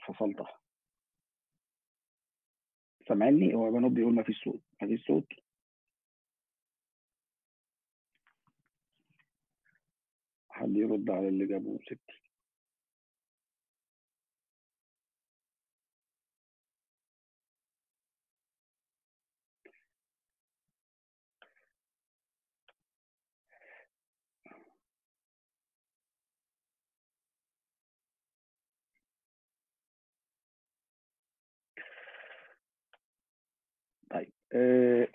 فصلتها سامعني هو بنوب بيقول ما فيش صوت ما فيش صوت حد يرد على اللي جابه ستي طيب آه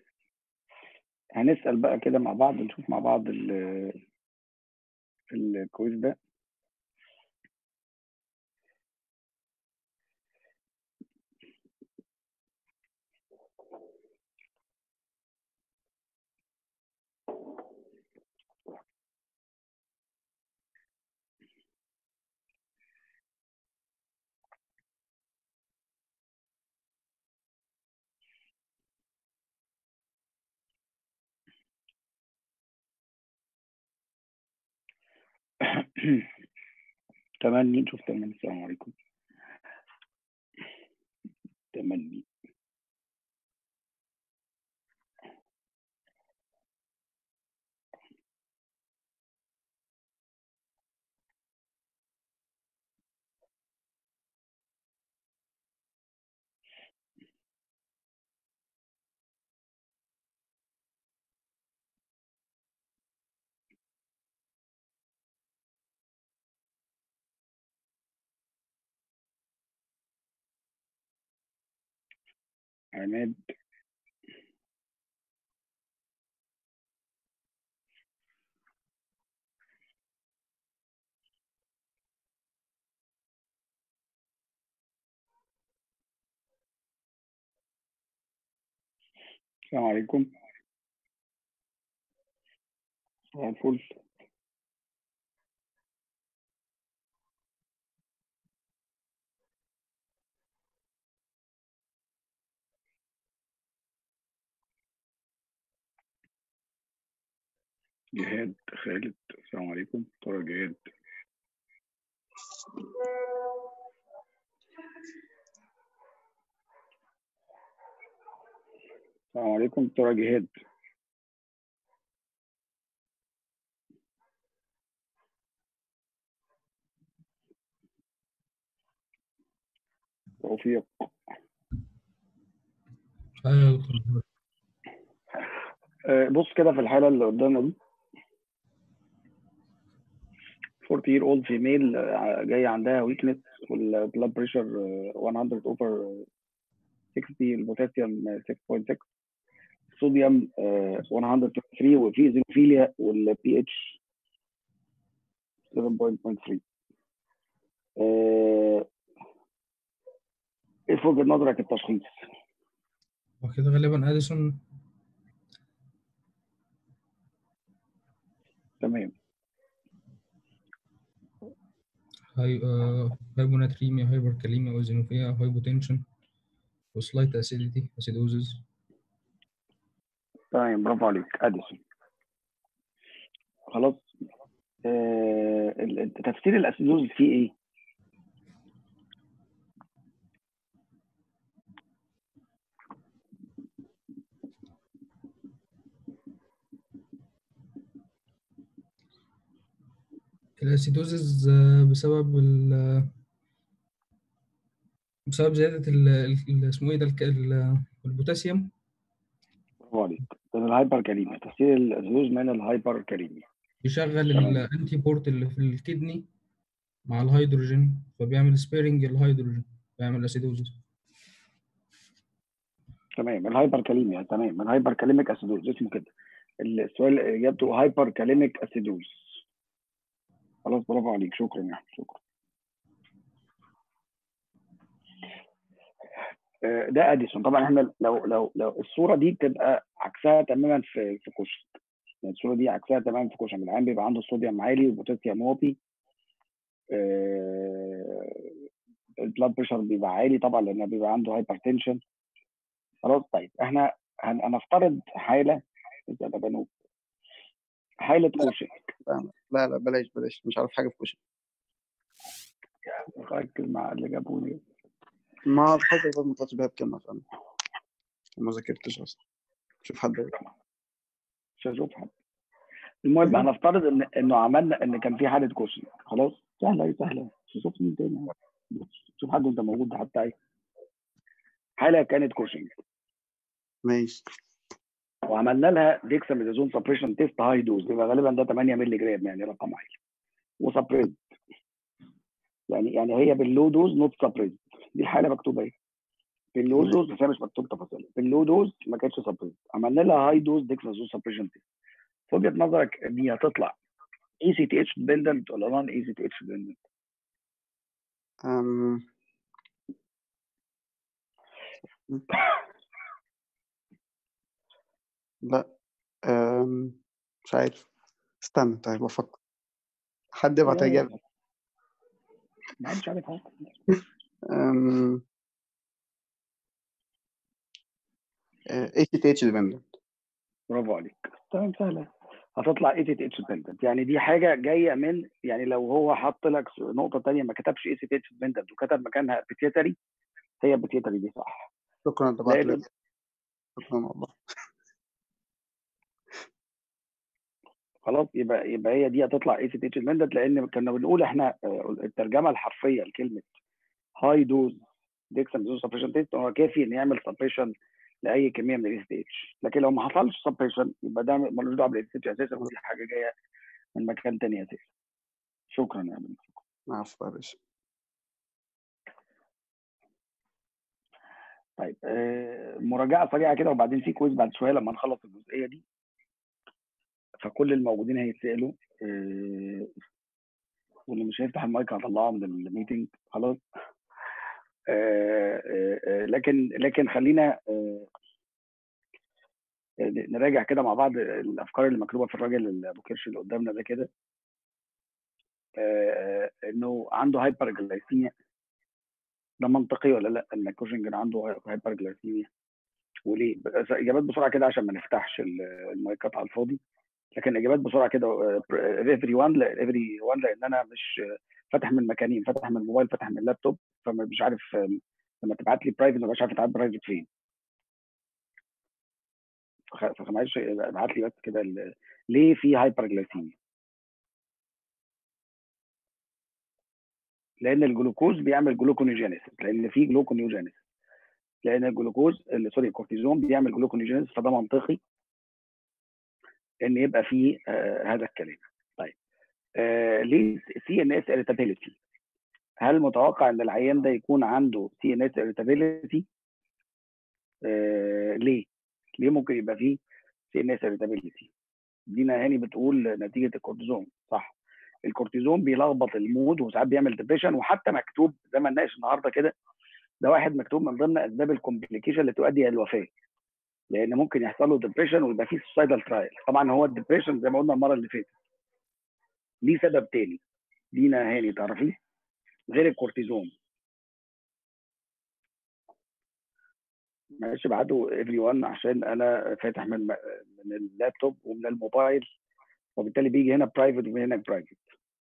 هنسأل بقى كده مع بعض نشوف مع بعض ال- الكويز ده تمني نشوف تمني السلام عليكم تمني عماد السلام عليكم صباح الفل جهاد خالد السلام عليكم ترى جهاد السلام عليكم ترى جهاد توفيق ايوه يا دكتور آه، بص كده في الحالة اللي قدامنا دي 40 year old female آه، جاية عندها weakness والبلاد بريشر 100 over 60 البوتاسيوم 6.6 الصوديوم آه، 123 وفي زينوفيليا والبي اتش 7.3 آه، ايه في وجهة نظرك التشخيص؟ وكده غالبا اديسون تمام هاي آه هايبوناتريميا هايبركاليميا وزينوفيا هايبوتنشن وسلايت اسيديتي اسيدوزز تمام برافو عليك اديسون خلاص آه ال- ال- تفسير الاسيدوز فيه ايه؟ الاسيدوزز آه، بسبب ال بسبب زيادة ال ال- اسمه ايه ده الك- ال- البوتاسيوم برافو عليك من الهايبر كاليميا تفسير الاسيدوز من الهايبر كاليميا بيشغل تمام. الانتي بورت اللي في الكدني مع الهيدروجين فبيعمل سبيرنج الهيدروجين بيعمل اسيدوزز تمام الهايبر كاليميا تمام الهايبر كاليميك اسيدوز اسمه كده السؤال اجابته هايبر كاليميك اسيدوز خلاص برافو عليك شكرا يا احمد شكرا آه، ده اديسون طبعا احنا لو لو لو الصوره دي بتبقى عكسها تماما في في كشك يعني الصوره دي عكسها تماما في كشك العيان بيبقى عنده صوديوم عالي وبوتاسيوم واطي آه، البلاد بريشر بيبقى عالي طبعا لان بيبقى عنده هايبر تنشن خلاص طيب احنا هن- هنفترض حاله إذا ده بنوب حاله كوشك لا لا بلاش بلاش مش عارف حاجه في كشك ركز مع اللي جابوني ما الفترة ما طلعتش بيها بكلمة فاهم ما ذاكرتش أصلا شوف حد مش هشوف حد المهم هنفترض ان انه عملنا ان كان في حاله كوشن خلاص سهله ايه سهله مش هشوف مين تاني شوف حد انت موجود حتى ايه حاله كانت كوشنج ماشي وعملنا لها ديكساميثازون سبريشن تيست هاي دوز يبقى غالبا ده 8 مللي جرام يعني رقم عالي وسبريد يعني يعني هي باللو دوز نوت سبريد دي الحاله مكتوبه ايه باللو دوز بس هي مش مكتوب تفاصيلها باللو دوز ما كانتش سبريد عملنا لها هاي دوز ديكساميثازون سبريشن تيست في وجهه نظرك دي هتطلع اي سي تي اتش ديبندنت ولا نون اي سي تي اتش ديبندنت أم... لا أم... مش عارف استنى طيب بفكر حد يبعت إجابة ما حدش عارف حاجه أم... اي سي تي اتش ديبندنت برافو عليك تمام سهله هتطلع اي سي تي اتش ديبندنت يعني دي حاجه جايه من يعني لو هو حط لك نقطه ثانيه ما كتبش اي سي تي اتش ديبندنت وكتب مكانها بيتيتري هي بيتيتري دي صح شكرا انت بعت لأن- لي شكرا والله خلاص يبقى يبقى هي دي هتطلع اي سي تي اتش ديبندنت لان كنا بنقول احنا آه، الترجمه الحرفيه لكلمه هاي دوز ديكساميثازون سبريشن تيست هو كافي ان يعمل سبريشن لاي كميه من الاي سي اتش لكن لو ما حصلش سبريشن يبقى ده ملوش دعوه بالاي سي اتش اساسا ودي حاجه جايه من مكان تاني اساسا شكرا يا ابني عفوا يا باشا طيب آه، مراجعه سريعه كده وبعدين في كويز بعد شويه لما نخلص الجزئيه دي فكل الموجودين هيتسالوا آه، واللي مش هيفتح المايك هطلعه من الميتنج خلاص آه، آه، آه، لكن لكن خلينا آه، نراجع كده مع بعض الافكار اللي مكتوبه في الراجل ابو كرش اللي قدامنا ده كده آه، انه عنده هايبر جلايسيميا ده منطقي ولا لا ان كوشنج عنده هايبر جلايسيميا وليه بس اجابات بسرعه كده عشان ما نفتحش ال- المايكات على الفاضي لكن اجابات بسرعه كده افري وان افري وان لان انا مش آه، فاتح من مكانين فاتح من الموبايل فاتح من اللابتوب فمش عارف آه، لما تبعت لي برايفت ما بقاش عارف تبعت برايفت فين فخ- فمعلش ابعت لي بس كده ال- ليه في هايبر جلايسيميا لان الجلوكوز بيعمل جلوكونيوجينيسيس لان في جلوكونيوجينيسيس لان الجلوكوز اللي سوري الكورتيزون بيعمل جلوكونيوجينيسيس فده منطقي ان يبقى فيه آه هذا الكلام طيب آه ليه سي ان اس اريتابيليتي هل متوقع ان العيان ده يكون عنده سي ان اس اريتابيليتي ليه ليه ممكن يبقى فيه سي ان اس اريتابيليتي دينا هاني بتقول نتيجه الكورتيزون صح الكورتيزون بيلخبط المود وساعات بيعمل ديبريشن وحتى مكتوب زي ما نناقش النهارده كده ده واحد مكتوب من ضمن اسباب الكومبليكيشن اللي تؤدي الى الوفاه لان ممكن يحصل له ديبريشن ويبقى فيه سوسايدال ترايل طبعا هو الديبريشن زي ما قلنا المره اللي فاتت ليه سبب تاني دينا هاني تعرفيه غير الكورتيزون معلش ابعتوا افري وان عشان انا فاتح من من اللابتوب ومن الموبايل وبالتالي بيجي هنا برايفت ومن هنا برايفت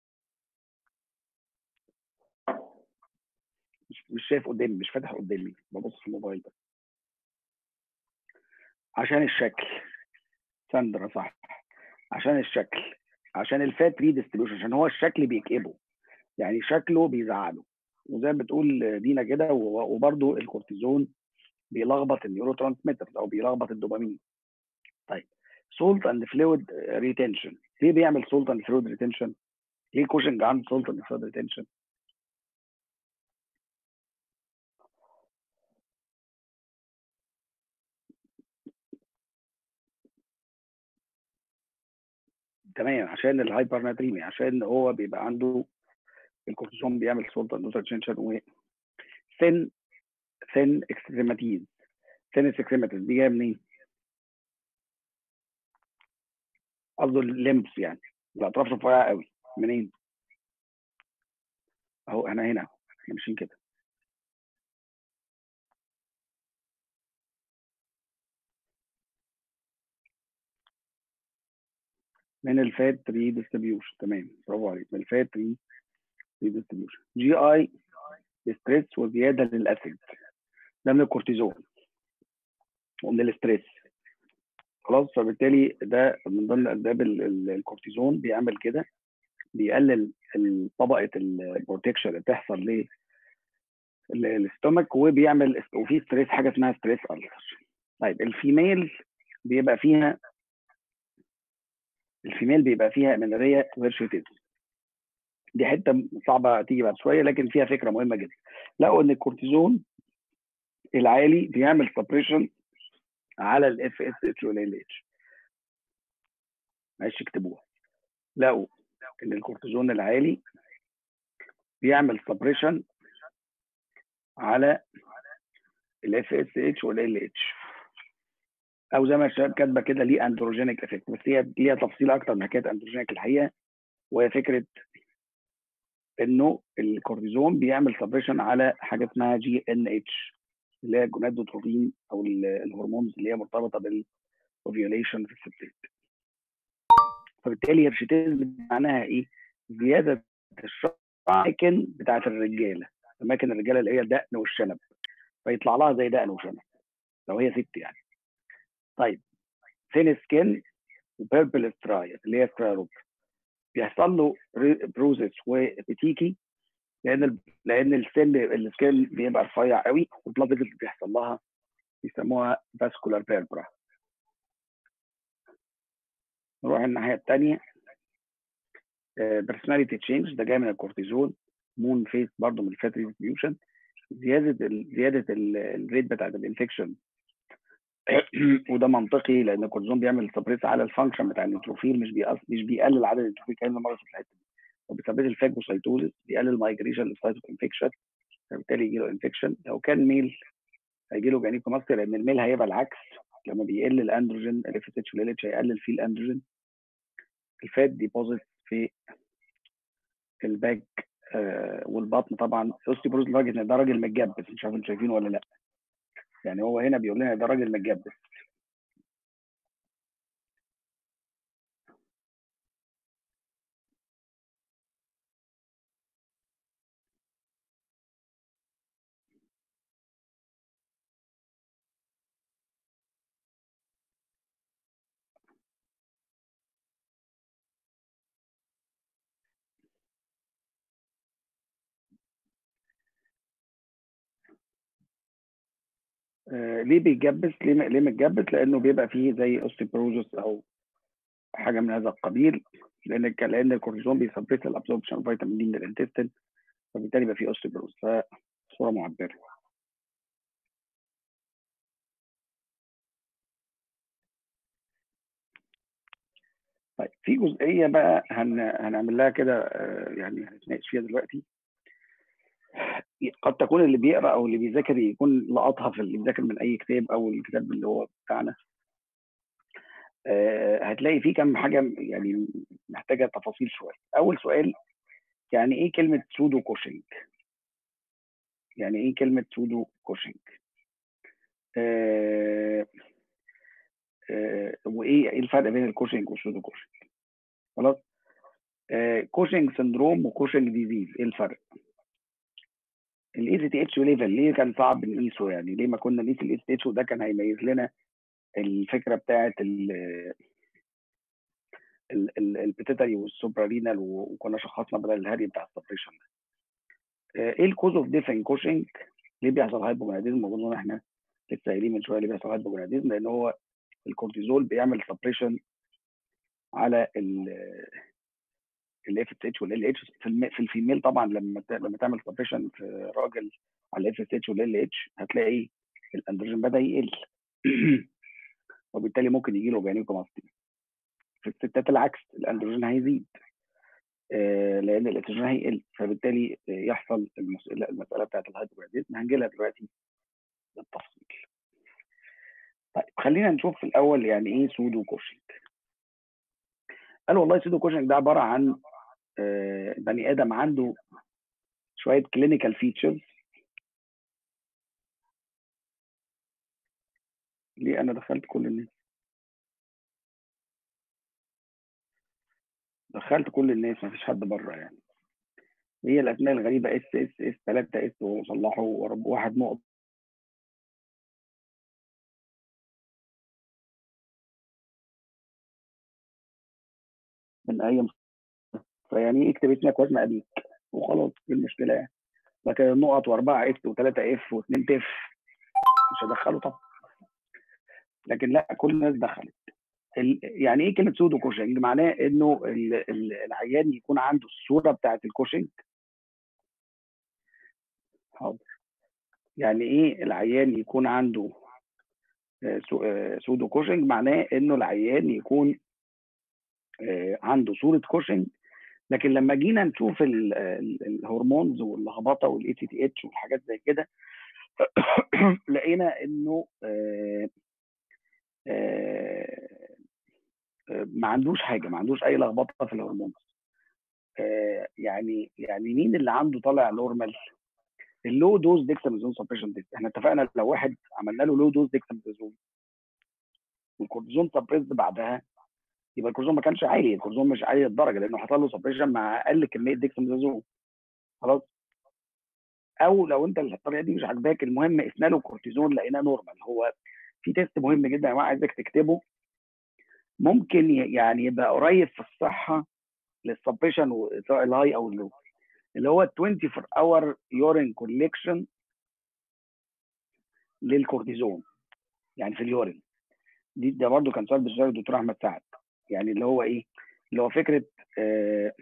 مش مش شايف قدامي مش فاتح قدامي ببص في الموبايل بس عشان الشكل ساندرا صح عشان الشكل عشان الفات ريديستريبيوشن عشان هو الشكل بيكئبه يعني شكله بيزعله وزي ما بتقول دينا كده وبرده الكورتيزون بيلخبط النيورو ترانسميترز او بيلخبط الدوبامين طيب سولت اند فلويد ريتنشن ليه بيعمل سولت اند فلويد ريتنشن ليه كوشنج عنده سولت اند فلويد ريتنشن تمام عشان الهايبر ناتريمي عشان هو بيبقى عنده الكورتيزون بيعمل سولت اند ريتنشن و ثين ثين اكستريماتيز ثين اكستريماتيز دي جايه منين؟ قصده الليمبس يعني الاطراف رفيعه قوي منين؟ اهو احنا هنا احنا ماشيين كده من الفات ريديستريبيوشن تمام برافو عليك من الفات ريديستريبيوشن جي اي ستريس وزياده للاسيد ده من الكورتيزون ومن الاستريس خلاص فبالتالي ده من ضمن اسباب ال- ال- الكورتيزون بيعمل كده بيقلل ال- طبقه البروتكشن اللي بتحصل ل ال- الاستومك وبيعمل وفي ستريس حاجه اسمها ستريس السر طيب الفيميل بيبقى فيها الفيميل بيبقى فيها امينوريا وهيرشوتيزم دي حته صعبه تيجي بعد شويه لكن فيها فكره مهمه جدا لقوا ان الكورتيزون العالي بيعمل سبريشن على الاف اس اتش والال اتش معلش اكتبوها لقوا ان الكورتيزون العالي بيعمل سبريشن على الاف اس اتش والال اتش او زي ما الشباب كاتبه كده ليه اندروجينيك افكت بس هي ليها تفصيل اكتر من حكايه اندروجينيك الحقيقه وهي فكره انه الكورتيزون بيعمل سبريشن على حاجه اسمها جي ان اتش اللي هي الجونادوتروبين او ال- الهرمونز اللي هي مرتبطه بالاوفيوليشن في الستات فبالتالي هيرشيتيزم معناها ايه؟ زياده الشعر بتاعت الرجاله اماكن الرجاله اللي هي الدقن والشنب فيطلع لها زي دقن وشنب لو هي ست يعني طيب ثين سكين وبيربل سترايا اللي هي سترايروب بيحصل له بروزس وبتيكي لان ال- لان السن السكين بيبقى رفيع قوي والبلاد فيزل بيحصل لها بيسموها فاسكولار بيربرا نروح الناحيه الثانيه بيرسوناليتي تشينج ده جاي من الكورتيزون مون فيس برضه من الفات ديستريبيوشن زياده ال زياده ال- الريت بتاعت الانفكشن وده منطقي لان الكورتيزون بيعمل سبريس على الفانكشن بتاع النيوتروفيل مش بيقص مش بيقلل عدد النيوتروفيل كان مره في الحته دي وبيسبب الفاجوسايتوزيس بيقلل مايجريشن للسايتو انفكشن فبالتالي يجي له انفكشن لو كان ميل هيجي له جانيكوماستيا لان الميل هيبقى العكس لما بيقل الاندروجين الاف اس اتش والال اتش هيقلل فيه الاندروجين الفات ديبوزيت في الباك آه والبطن طبعا اوستيبروز لدرجه ان ده راجل متجبس مش عارف انتوا شايفينه ولا لا يعني هو هنا بيقول لنا ده راجل متجبس آه ليه بيتجبس ليه م- ليه متجبس لانه بيبقى فيه زي اوستيبروزس او حاجه من هذا القبيل لان الك- لان الكورتيزون بيسبريس الابسوربشن فيتامين دي من الانتستين فبالتالي يبقى فيه اوستيبروز فصوره معبره طيب في جزئيه بقى هن... هنعمل لها كده آه، يعني هنتناقش فيها دلوقتي قد تكون اللي بيقرا او اللي بيذاكر يكون لقطها في اللي بيذاكر من اي كتاب او الكتاب اللي هو بتاعنا آه، هتلاقي فيه كم حاجه يعني محتاجه تفاصيل شويه اول سؤال يعني ايه كلمه سودو كوشنج يعني ايه كلمه سودو كوشنج آه، آه، وايه ايه الفرق بين الكوشنج والسودو كوشنج خلاص آه، كوشنج سندروم وكوشنج ديزيز ايه الفرق الاي سي تي اتش ليفل ليه كان صعب نقيسه يعني ليه ما كنا نقيس الاي سي تي اتش وده كان هيميز لنا الفكره بتاعه البيتيتري والسوبرارينال وكنا شخصنا بدل الهري بتاع السبريشن ده آه، ايه الكوز اوف ديث ان كوشنج ليه بيحصل هايبوجوناديزم اظن احنا لسه قايلين من شويه ليه بيحصل هايبوجوناديزم لان هو الكورتيزول بيعمل سبريشن على الاف اس اتش والال اتش في الم- في الفيميل طبعا لما ت- لما تعمل سبريشن في راجل على الاف اس اتش والال اتش هتلاقي الاندروجين بدا يقل وبالتالي ممكن يجي له جانيكوماستيا في الستات العكس الاندروجين هيزيد آه، لان الاستروجين هيقل فبالتالي آه، يحصل المس- المساله بتاعت الهايبوجوناديزم هنجي لها دلوقتي بالتفصيل طيب خلينا نشوف في الاول يعني ايه سودو كوشنج قال والله سودو كوشنج ده عباره عن آه، بني ادم عنده شويه كلينيكال فيتشرز ليه انا دخلت كل الناس دخلت كل الناس مفيش حد بره يعني هي الاسماء الغريبه اس اس اس 3 اس وصلحوا ورب واحد نقط من اي فيعني اكتب اسمك واسم ابيك وخلاص ايه المشكله يعني لكن النقط واربعه اف وثلاثه اف واثنين تف مش هدخله طبعا لكن لا كل الناس دخلت ال- يعني ايه كلمه سودو كوشنج معناه انه ال- ال- العيان يكون عنده الصوره بتاعه الكوشنج حاضر يعني ايه العيان يكون عنده آه، سو- آه، سودو كوشنج معناه انه العيان يكون آه، عنده صوره كوشنج لكن لما جينا نشوف ال- ال- الهرمونز واللخبطه والاي تي تي اتش والحاجات زي كده لقينا انه آه، آه، آه، ما عندوش حاجه ما عندوش اي لخبطه في الهرمونز آه، يعني يعني مين اللي عنده طالع نورمال اللو دوز ديكساميزون سبريشن تيست احنا اتفقنا لو واحد عملنا له لو دوز ديكساميزون والكورتيزون سبريس بعدها يبقى الكورتيزون ما كانش عالي الكورتيزون مش عالي للدرجه لانه حصل له سبريشن مع اقل كميه ديكساميزون خلاص او لو انت الطريقه دي مش عاجباك المهم قسنا له كورتيزون لقيناه نورمال هو في تيست مهم جدا يا جماعه عايزك تكتبه ممكن ي- يعني يبقى قريب في الصحه للسبريشن سواء الهاي او اللو اللي هو 24 اور يورين كوليكشن للكورتيزون يعني في اليورين دي ده برضه كان سؤال بيسأله الدكتور احمد سعد يعني اللي هو ايه اللي هو فكره آه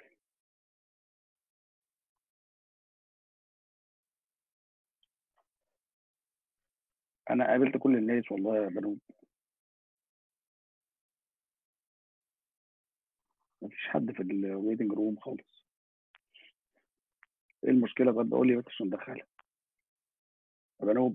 انا قابلت كل الناس والله يا بنوب مفيش حد في الويتنج روم خالص ايه المشكله بقى بقول لي بس عشان ادخلها يا بنوب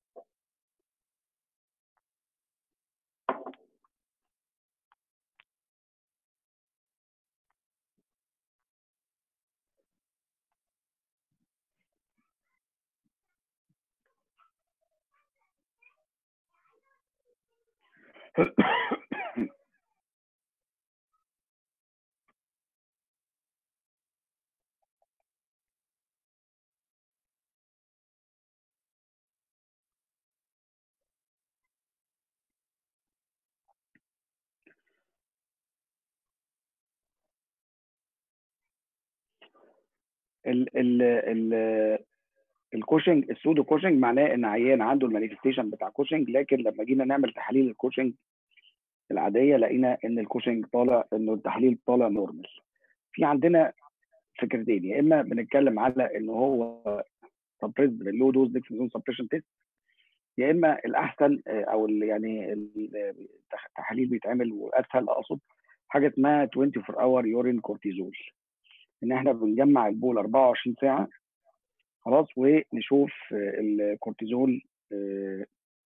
ال ال ال الكوشنج السودو كوشنج معناه ان عيان عنده المانيفستيشن بتاع كوشنج لكن لما جينا نعمل تحاليل الكوشنج العاديه لقينا ان الكوشنج طالع انه التحليل طالع نورمال في عندنا فكرتين يا اما بنتكلم على ان هو سبريس باللو دوز ديكسيزون سبريشن تيست يا اما الاحسن آه، او ال- يعني ال- التحاليل بيتعمل واسهل اقصد حاجه اسمها 24 اور يورين كورتيزول ان احنا بنجمع البول 24 ساعه خلاص ونشوف آه، الكورتيزول آه،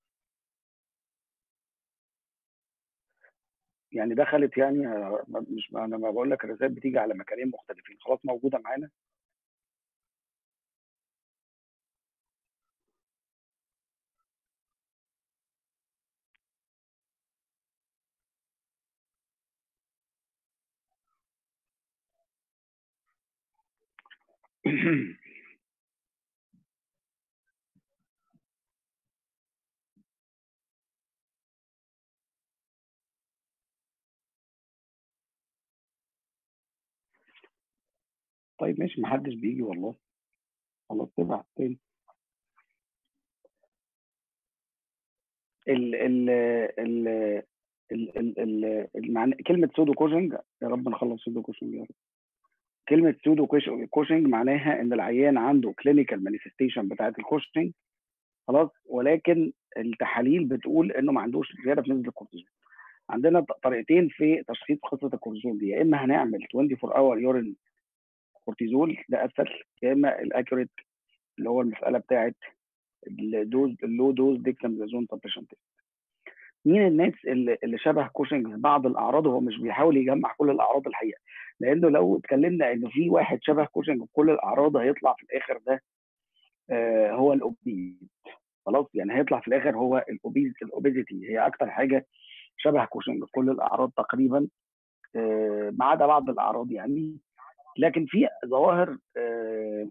يعني دخلت يعني آه، مش انا ما بقول لك الرسائل بتيجي على مكانين مختلفين خلاص موجوده معانا طيب ماشي محدش بيجي والله خلاص تبعت تاني ال ال ال ال ال ال المعنى كلمة سودو كوشنج يا رب نخلص سودو كوشنج يا رب كلمة سودو كوش- كوشنج معناها إن العيان عنده كلينيكال مانيفستيشن بتاعت الكوشنج خلاص ولكن التحاليل بتقول إنه ما عندوش زيادة في نسبة الكورتيزون عندنا ط- طريقتين في تشخيص قصة الكورتيزون دي يا إما هنعمل 24 اور يورين كورتيزول ده أسهل يا إما الأكيوريت اللي هو المسألة بتاعت الدوز اللو دوز ديكساميثازون سبريشن تيست مين الناس اللي, اللي شبه كوشنج في بعض الاعراض هو مش بيحاول يجمع كل الاعراض الحقيقه لانه لو اتكلمنا انه في واحد شبه كوشنج في كل الاعراض هيطلع في الاخر ده آه هو الاوبيز خلاص يعني هيطلع في الاخر هو الاوبيز الاوبيزيتي هي اكتر حاجه شبه كوشنج في كل الاعراض تقريبا آه ما عدا بعض الاعراض يعني لكن في ظواهر آه،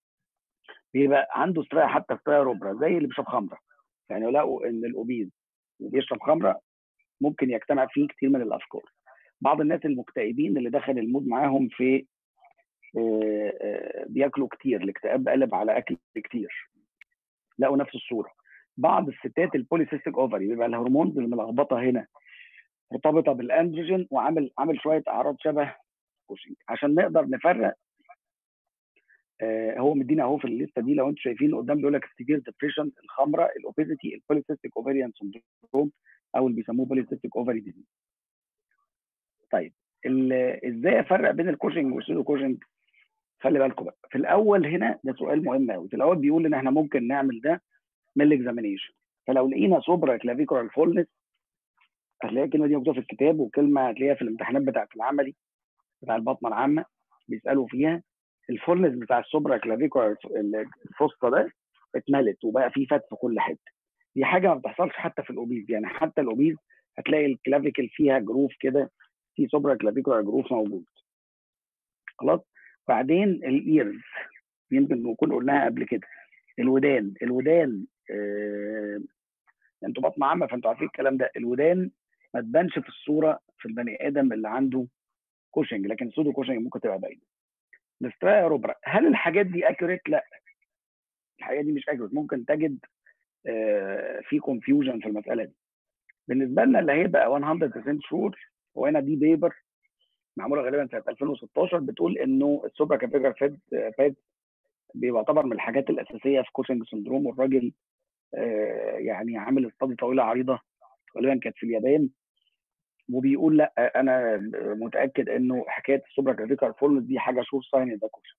بيبقى عنده سترايا حتى سترايا روبرا زي اللي بيشرب خمره يعني لو لقوا ان الاوبيز وبيشرب خمره ممكن يجتمع فيه كتير من الافكار بعض الناس المكتئبين اللي دخل المود معاهم في آه، آه، بياكلوا كتير الاكتئاب قلب على اكل كتير لقوا نفس الصوره بعض الستات البوليسيستيك اوفري بيبقى الهرمونز الملخبطه هنا مرتبطه بالاندروجين وعامل عامل شويه اعراض شبه كوشنج عشان نقدر نفرق آه، هو مدينا اهو في الليسته دي لو انتم شايفين قدام بيقول لك ستيفير ديبريشن الخمره الاوبيزيتي البوليسيستيك اوفريان سندروم او اللي بيسموه بوليسيستيك اوفري ديزيز طيب ال- ازاي افرق بين الكوشنج والسودو كوشنج خلي بالكم بقى في الاول هنا ده سؤال مهم قوي في الاول بيقول ان احنا ممكن نعمل ده من الاكزامينيشن فلو لقينا سوبرا كلافيكولار فولنس هتلاقي الكلمه دي مكتوبه في الكتاب وكلمه هتلاقيها في الامتحانات بتاعت العملي بتاع البطنه العامه بيسالوا فيها الفولنس بتاع السوبرا كلافيكولار الفوسطى ده اتملت وبقى فيه فات في كل حته دي حاجه ما بتحصلش حتى في الاوبيز يعني حتى الاوبيز هتلاقي الكلافيكل فيها جروف كده في سوبرا كلافيكولار جروف موجود خلاص بعدين الايرز يمكن نكون قلناها قبل كده الودان الودان آه انتوا بطن عامه فانتوا عارفين الكلام ده الودان ما تبانش في الصوره في البني ادم اللي عنده كوشنج لكن سودو كوشنج ممكن تبقى باينه الاسترايا روبرا هل الحاجات دي اكيوريت لا الحقيقه دي مش اكيوريت ممكن تجد آه في كونفيوجن في المساله دي بالنسبه لنا اللي هيبقى 100% شور وهنا دي بيبر معموله غالبا سنه 2016 بتقول انه السوبرا كابيجر فيد فيد بيعتبر من الحاجات الاساسيه في كوشنج سندروم والراجل آه يعني عامل استادي طويله عريضه غالبا كانت في اليابان وبيقول لا انا متاكد انه حكايه السوبرا كافيكال فولنس دي حاجه شور ساين ده كوشن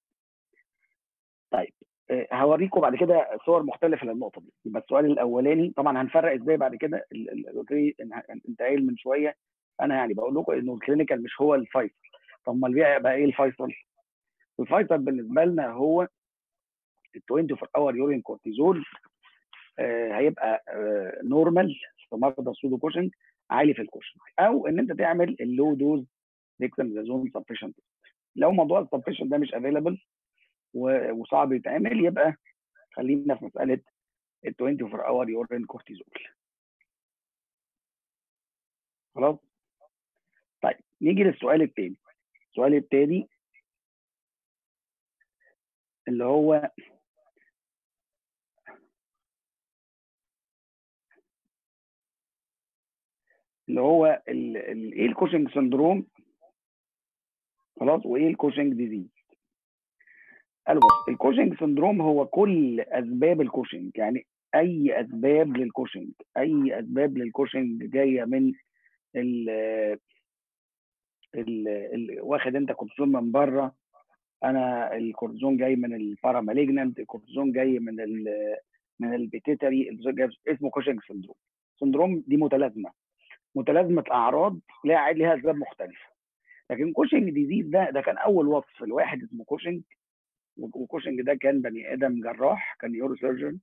طيب آه، هوريكم بعد كده صور مختلفه للنقطه دي يبقى السؤال الاولاني طبعا هنفرق ازاي بعد كده ال- ال- قلت لي إن- انت قايل من شويه انا يعني بقول لكم انه الكلينيكال مش هو الفيصل طب امال بقى ايه الفيصل؟ الفيصل بالنسبه لنا هو ال 24 اور يورين كورتيزول آه، هيبقى نورمال في مرضى السودو كوشنج عالي في الكوشنج او ان انت تعمل اللو دوز ديكساميثازون سبريشن لو موضوع السبريشن ده مش افيلبل وصعب يتعمل يبقى خلينا في مساله ال 24 اور يورين كورتيزول خلاص طيب نيجي للسؤال الثاني السؤال الثاني اللي هو اللي هو ال- ال- ايه الكوشنج سندروم خلاص وايه الكوشنج ديزيز قالوا بص الكوشنج سندروم هو كل اسباب الكوشنج يعني اي اسباب للكوشنج اي اسباب للكوشنج جايه من ال ال ال واخد انت كورتيزون من بره انا الكورتيزون جاي من الباراماليجنانت الكورتيزون جاي من ال من البيتيتري الكورتيزون جاي اسمه كوشنج سندروم سندروم دي متلازمه متلازمه اعراض ليها عاد ليها اسباب مختلفه لكن كوشنج ديزيز ده ده كان اول وصف لواحد اسمه كوشنج وكوشنج ده كان بني ادم جراح كان يورو سيرجن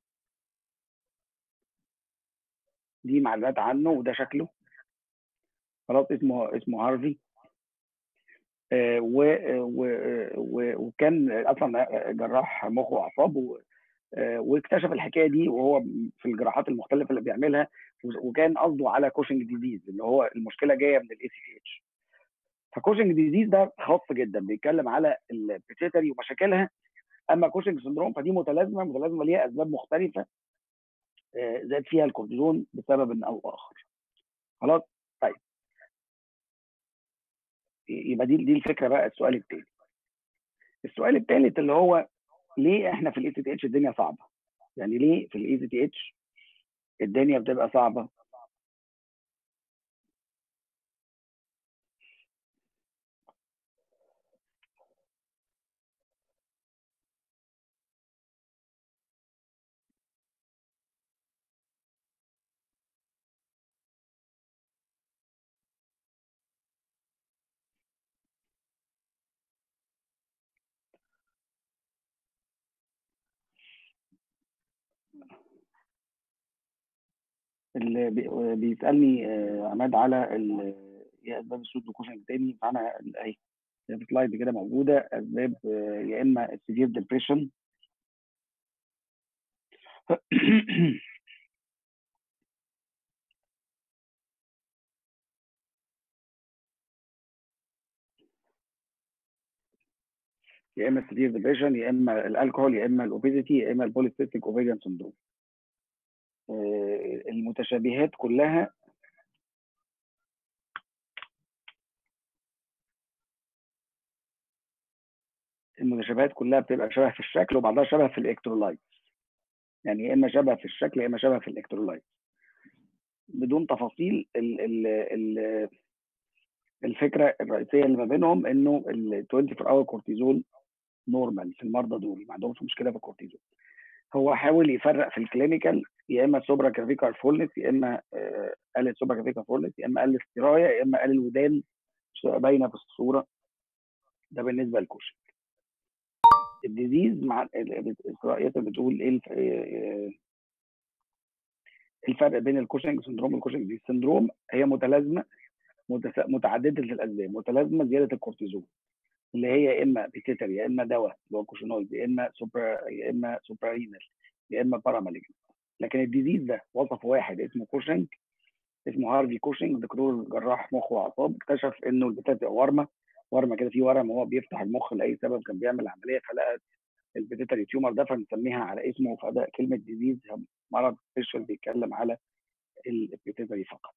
دي معلومات عنه وده شكله خلاص اسمه اسمه هارفي آه، و و- و- وكان اصلا جراح مخ واعصاب و- آه، واكتشف الحكايه دي وهو في الجراحات المختلفه اللي بيعملها وكان قصده على كوشنج ديزيز اللي هو المشكله جايه من الاي سي اتش فكوشنج ديزيز ده خاص جدا بيتكلم على البيتيتري ومشاكلها اما كوشنج سندروم فدي متلازمه متلازمه ليها اسباب مختلفه آه، زاد فيها الكورتيزون بسبب او اخر خلاص طيب يبقى دي دي الفكره بقى السؤال الثاني السؤال الثالث اللي هو ليه احنا في الاي سي تي اتش الدنيا صعبه يعني ليه في الاي سي تي اتش الدنيا بتبقى صعبه اللي بي- بيسالني آه، عماد على ال- ايه اسباب السود كوشنج تاني فانا اهي هي في سلايد كده موجوده اسباب آه، يا اما السيفير ديبريشن يا اما السيفير ديبريشن يا اما الالكهول يا اما الاوبيزيتي يا اما البوليسيستيك اوفيريان سندروم المتشابهات كلها المتشابهات كلها بتبقى شبه في الشكل وبعضها شبه في الالكترولايت يعني يا اما شبه في الشكل يا اما شبه في الالكترولايت بدون تفاصيل ال ال ال الفكره الرئيسيه اللي ما بينهم انه ال 24 اور كورتيزول نورمال في المرضى دول ما عندهمش مشكله في الكورتيزول هو حاول يفرق في الكلينيكال يا اما سوبرا كرافيكال فولنس يا اما آه، قال سوبرا كرافيكال فولنس يا اما قال استرايا يا اما قال الودان مش هتبقى باينه في الصوره ده بالنسبه للكوشن الديزيز مع ال- الاحصائيات اللي بتقول ايه الف- آه، الفرق بين الكوشنج سندروم والكوشنج دي السندروم هي متلازمه متس- متعدده الاسباب متلازمه زياده الكورتيزول اللي هي يا اما بيتيتر يا اما دواء اللي هو كوشنويد يا اما سوبرا يا اما سوبرارينال يا اما باراماليجن لكن الديزيز ده وصف واحد اسمه كوشنج اسمه هارفي كوشنج دكتور جراح مخ واعصاب اكتشف انه البيتيتر ورمه ورمه كده في ورم وهو بيفتح المخ لاي سبب كان بيعمل عمليه فلقى البيتيتري تيومر ده فنسميها على اسمه فده كلمه ديزيز مرض سبيشال بيتكلم على البيتيتري فقط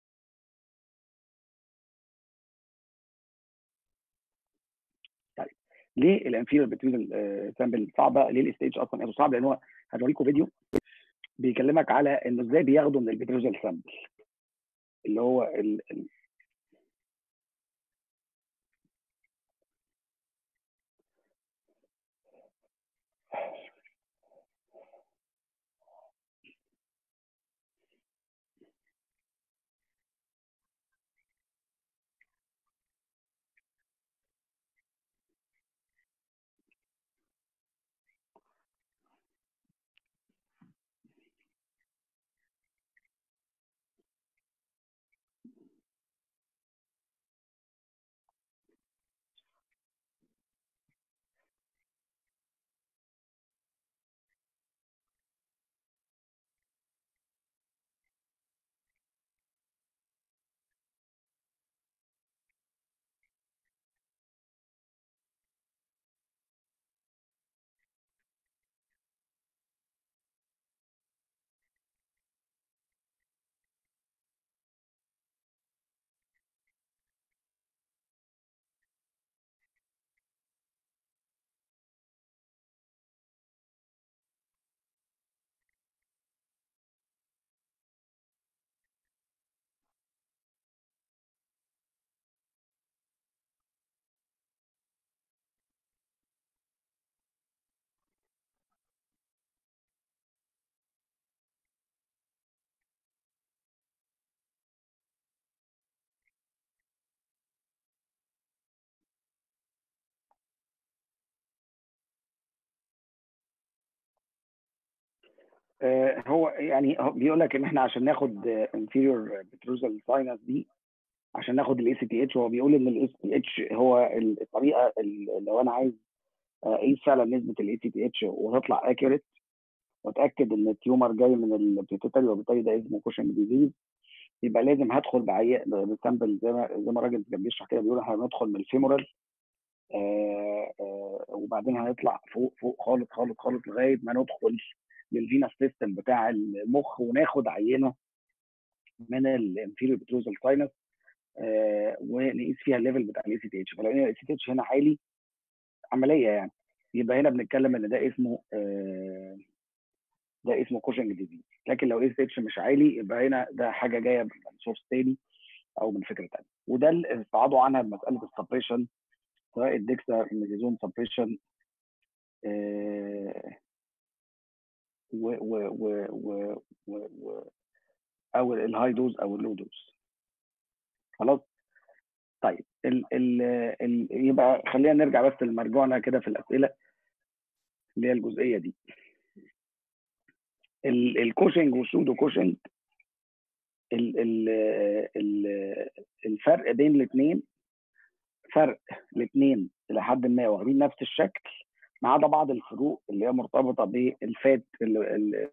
طيب ليه الانفيريور بتوين سامبل صعبه ليه الاس اتش اصلا صعب لان هو هوريكم فيديو بيكلمك على انه ازاي بياخدوا من البتروجل سامبل اللي هو ال... ال- آه، هو يعني هو بيقول لك ان احنا عشان ناخد انفيريور بتروزال ساينس دي عشان ناخد الاي سي تي اتش هو بيقول ان الاي سي تي اتش هو ال- الطريقه ال- لو انا عايز اقيس فعلا نسبه الاي سي تي اتش وتطلع اكيوريت واتاكد ان التيومر جاي من البيتيتري وبالتالي ده اسمه كوشنج ديزيز يبقى لازم هدخل بعي بسامبل زي ما زي ما الراجل كان بيشرح كده بيقول احنا هندخل من الفيمورال آه آه وبعدين هنطلع فوق فوق خالص خالص خالص لغايه ما ندخل للفينا سيستم بتاع المخ وناخد عينه من الانفيريور بتروزال ساينس آه ونقيس فيها الليفل بتاع الاي سي تي اتش فلو الاي سي تي اتش هنا عالي عمليه يعني يبقى هنا بنتكلم ان ده اسمه آه ده اسمه كوشنج ديزيز لكن لو الاي سي اتش مش عالي يبقى هنا ده حاجه جايه من سورس تاني او من فكره ثانيه وده اللي استعاضوا عنها بمساله السبريشن سواء الديكسا ميزون سبريشن و و و و و و او الهاي دوز او اللو دوز خلاص طيب ال ال ال يبقى خلينا نرجع بس لمرجوعنا كده في الاسئله اللي هي الجزئيه دي ال- الكوشنج والسودو كوشنج ال ال ال الفرق بين الاثنين الفرق الاثنين الى حد ما واخدين نفس الشكل ما عدا بعض الفروق اللي هي مرتبطه بالفات اللي,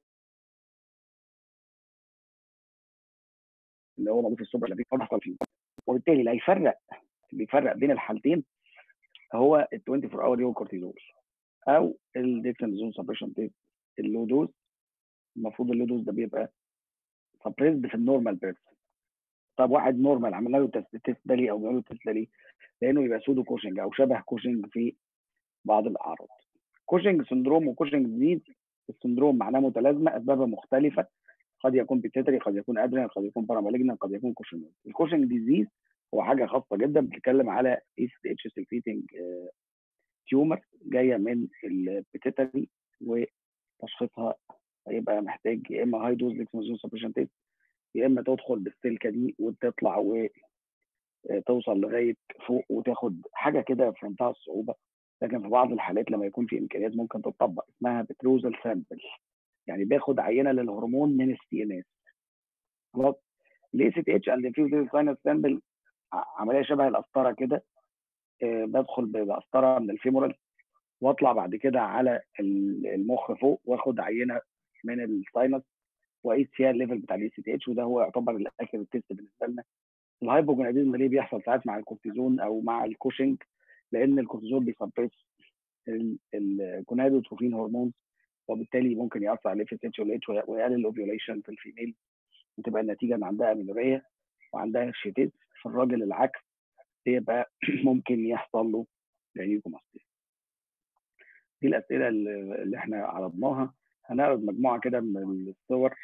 اللي هو موجود في السوبر اللي بيحصل فيه وبالتالي اللي هيفرق اللي يفرق بين الحالتين هو ال 24 اور يو كورتيزول او الديكساميثازون سبريشن تيست اللو دوز المفروض اللو دوز ده بيبقى سبريسد في النورمال بيرسون طب واحد نورمال عملنا له تيست التيست ده ليه او بنعمل له تيست ده ليه؟ لانه يبقى سودو كوشنج او شبه كوشنج في بعض الاعراض. كوشنج سندروم وكوشنج ديزيز السندروم معناه متلازمه اسبابها مختلفه قد يكون بيتيتري قد يكون ادرينال قد يكون بارامالجنا قد يكون كوشنج الكوشنج ديزيز هو حاجه خاصه جدا بتتكلم على اي سي اتش سكريتنج تيومر جايه من البيتيتري وتشخيصها هيبقى محتاج يا اما هاي دوز ليكسمازون سبريشن تيست يا اما تدخل بالسلكه دي وتطلع وتوصل لغايه فوق وتاخد حاجه كده في منتهى الصعوبه لكن في بعض الحالات لما يكون في امكانيات ممكن تطبق اسمها بتروزل سامبل يعني باخد عينه للهرمون من السي ان اس خلاص الاي سي تي اتش اند انفيوز ساينس سامبل عمليه شبه القسطره كده أه بدخل بقسطره من الفيمورال واطلع بعد كده على المخ فوق واخد عينه من الساينس واقيس فيها الليفل بتاع الاي سي تي اتش وده هو يعتبر الاخر التيست بالنسبه لنا الهايبوجوناديزم ليه بيحصل ساعات مع الكورتيزون او مع الكوشنج لان الكورتيزون بيسبريس الجونادوتروفين هرمونز وبالتالي ممكن ياثر على الاف اس اتش والاتش ويقلل الاوفيوليشن في الفيميل وتبقى النتيجه ان عندها امينوريه وعندها شيتيز في الراجل العكس يبقى ممكن يحصل له جاينيكوماستيا دي الاسئله اللي احنا عرضناها هنعرض مجموعه كده من الصور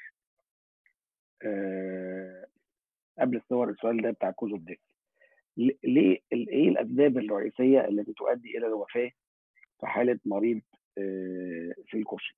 أه قبل الصور السؤال ده بتاع كوز اوف ديث ليه ايه الاسباب الرئيسيه التي تؤدي الى الوفاه في حاله مريض أه في الكوشنج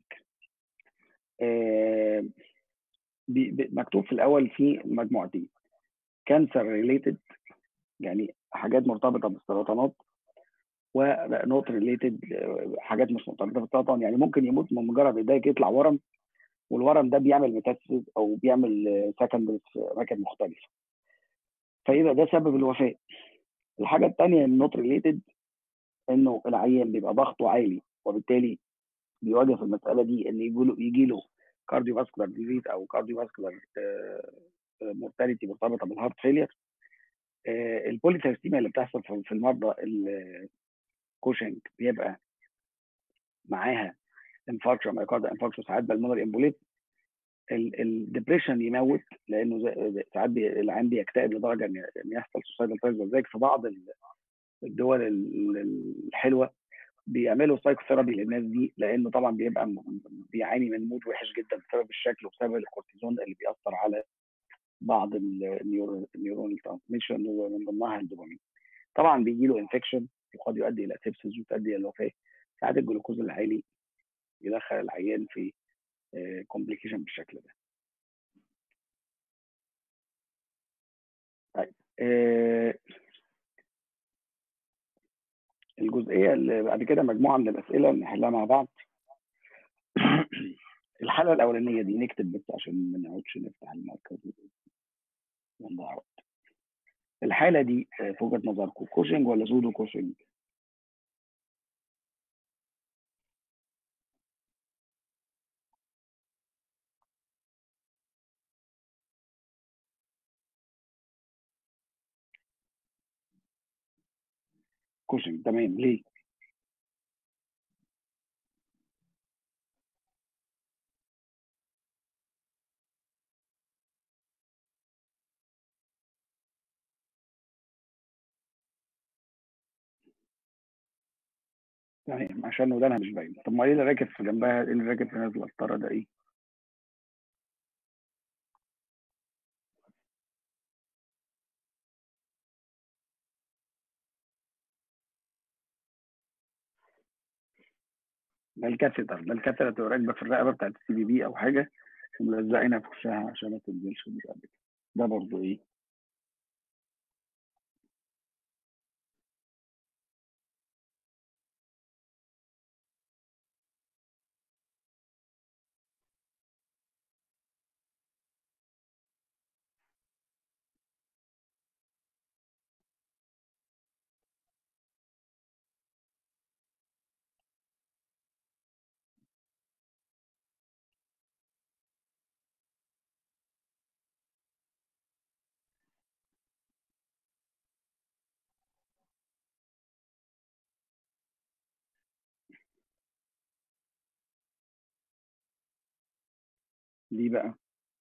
أه مكتوب في الاول في مجموعتين كانسر ريليتد يعني حاجات مرتبطه بالسرطانات ونوت ريليتد حاجات مش مرتبطه بالسرطان يعني ممكن يموت من مجرد ايديك يطلع ورم والورم ده بيعمل ميتاستيز او بيعمل سكندريز في اماكن مختلفه فيبقى ده سبب الوفاه الحاجه الثانيه النوت ريليتد انه العيان بيبقى ضغطه عالي وبالتالي بيواجه في المساله دي ان يجي له يجي له كارديو فاسكولار ديزيز او كارديو فاسكولار مورتاليتي مرتبطه بالهارت فيلير البوليثيرسيميا اللي بتحصل في المرضى الكوشنج بيبقى معاها انفاركشن مايكارد انفاركشن ساعات بالمونر امبوليت الدبريشن يموت لانه ساعات العين بيكتئب لدرجه ان يحصل سوسايدال تايز وذلك في بعض الدول الحلوه بيعملوا سايكوثيرابي للناس دي لانه طبعا بيبقى بيعاني من مود وحش جدا بسبب الشكل وبسبب الكورتيزون اللي بيأثر على بعض النيورون ترانسميشن ومن ضمنها الدوبامين طبعا بيجي له انفكشن وقد يؤدي الى سيبسز وتؤدي الى الوفاه ساعات الجلوكوز العالي يدخل العيان في كومبليكيشن بالشكل ده طيب آه الجزئيه اللي بعد كده مجموعه من الاسئله نحلها مع بعض الحاله الاولانيه دي نكتب بس عشان ما نقعدش نفتح المركز ونضيع وقت الحاله دي في وجهه نظركم كوشنج ولا سودو كوشنج؟ كوشنج تمام ليه؟ تمام عشان ودانها مش باينه طب ما ايه اللي راكب في جنبها ايه اللي راكب في نازل القسطره ده ايه؟ ده الكاثيتر ده الكاثيتر تبقى راكبه في الرقبه بتاعت السي بي بي او حاجه وملزقينها في وشها عشان ما تنزلش مش قد كده ده برضه ايه؟ دي بقى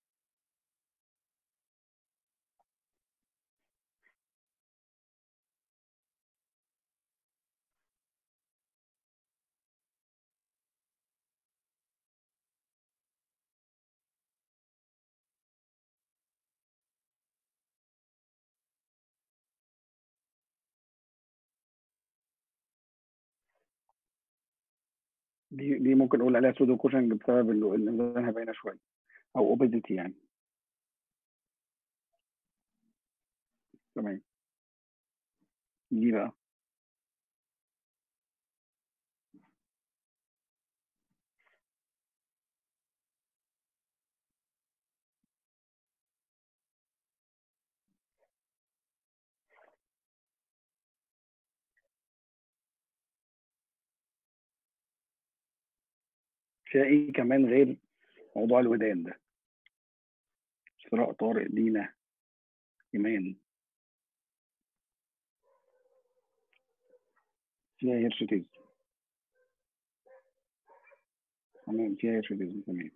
دي دي ممكن نقول عليها سودو كوشنج بسبب ال- ان ميزانها باينه شويه او اوبيزيتي يعني تمام دي بقى فيها ايه كمان غير موضوع الودان ده اسراء طارق دينا ايمان فيها هيرشتيز تمام فيها هيرشتيز تمام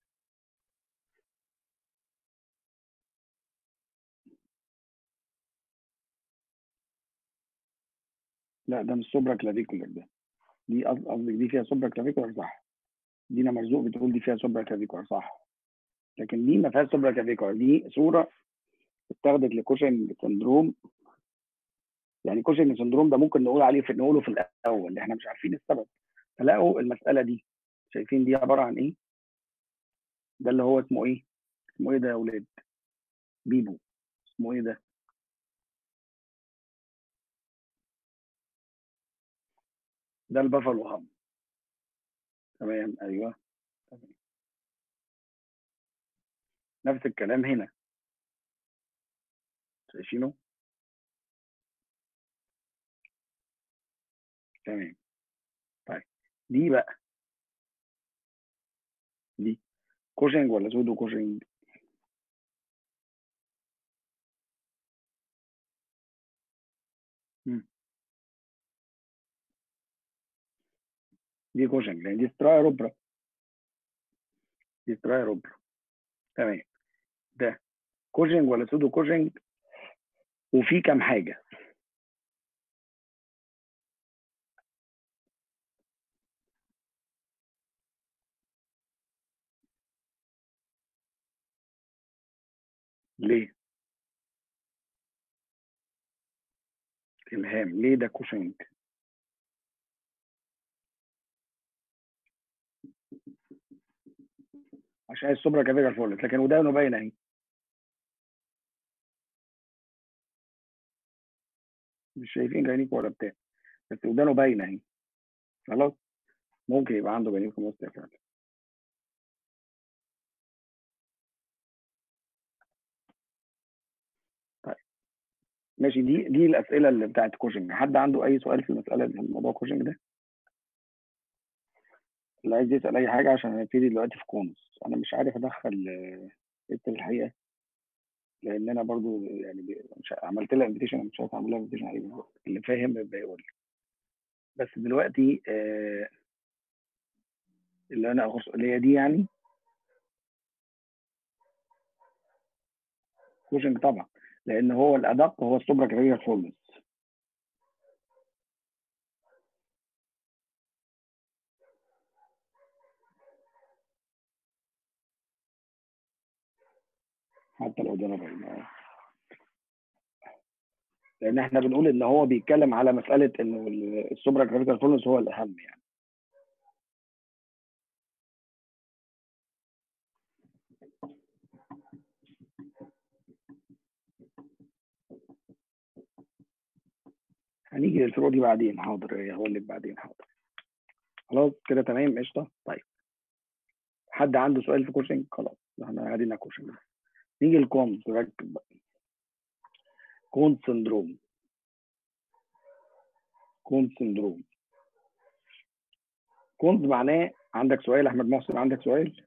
لا ده مش سوبرا كلافيكولر ده دي قصد- قصدك دي فيها سوبرا كلافيكولر صح دينا مرزوق بتقول دي فيها سوبرا كلافيكولر صح لكن دي ما فيهاش سوبرا كلافيكولر دي صوره اتاخدت لكوشن سندروم يعني كوشن سندروم ده ممكن نقول عليه في نقوله في الاول احنا مش عارفين السبب فلاقوا المساله دي شايفين دي عباره عن ايه ده اللي هو اسمه ايه اسمه ايه ده يا اولاد بيبو اسمه ايه ده ده البافالو هام تمام ايوه تمام. نفس الكلام هنا شايفينه تمام طيب دي بقى دي كوشنج ولا سودو كوشنج مم. دي كوشنج لان دي سترايا روبرا دي سترايا روبرا تمام ده كوشنج ولا سودو كوشنج وفي كام حاجه ليه الهام ليه ده كوشنج عشان السوبرا كافيجر فولت لكن ودانه باينه اهي مش شايفين جاينيك ولا بتاع بس ودانه باينه اهي خلاص ممكن يبقى عنده جاينيك مستيا فعلا طيب ماشي دي دي الاسئله اللي بتاعت كوشنج حد عنده اي سؤال في المساله في الموضوع كوشنج ده اللي عايز يسال اي حاجه عشان هنبتدي دلوقتي في كونس انا مش عارف ادخل آه، بنت الحقيقه لان انا برضو يعني ب- مش عملت لها انفيتيشن مش عارف اعمل لها انفيتيشن عليه اللي فاهم يبقى يقول لي بس دلوقتي آه، اللي انا اخص اللي هي دي يعني كوشنج طبعا لان هو الادق هو السوبرا كافيجر فولنس حتى لو ده باين لان احنا بنقول ان هو بيتكلم على مساله انه ال- السوبرا جرافيكال فولنس هو الاهم يعني هنيجي للفروق دي بعدين حاضر هقول لك بعدين حاضر خلاص كده تمام قشطه طيب حد عنده سؤال في كوشنج خلاص احنا قاعدين على كوشنج نيجي للكونز ركز بقى كونز سندروم كونز سندروم كونز معناه عندك سؤال احمد محسن عندك سؤال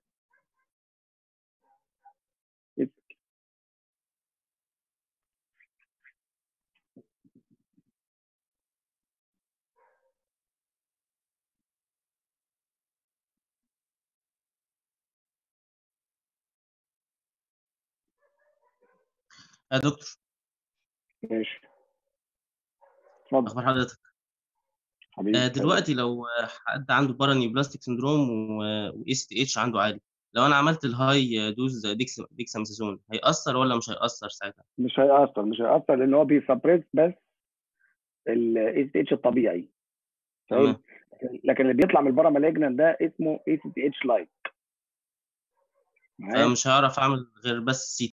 يا دكتور ماشي اتفضل اخبار حضرتك حبيبي آه، اتفضل. دلوقتي لو آه، حد عنده بارانيوبلاستيك سندروم واي سي تي اتش عنده عالي لو انا عملت الهاي دوز ديكس ديكساميثاسون هيأثر ولا مش هيأثر ساعتها؟ مش هيأثر مش هيأثر لان هو بيسبريس بس الاي سي اتش الطبيعي تمام لكن اللي بيطلع من البارا مالجنان ده اسمه اي سي تي اتش لايك معايا فمش هعرف اعمل غير بس سي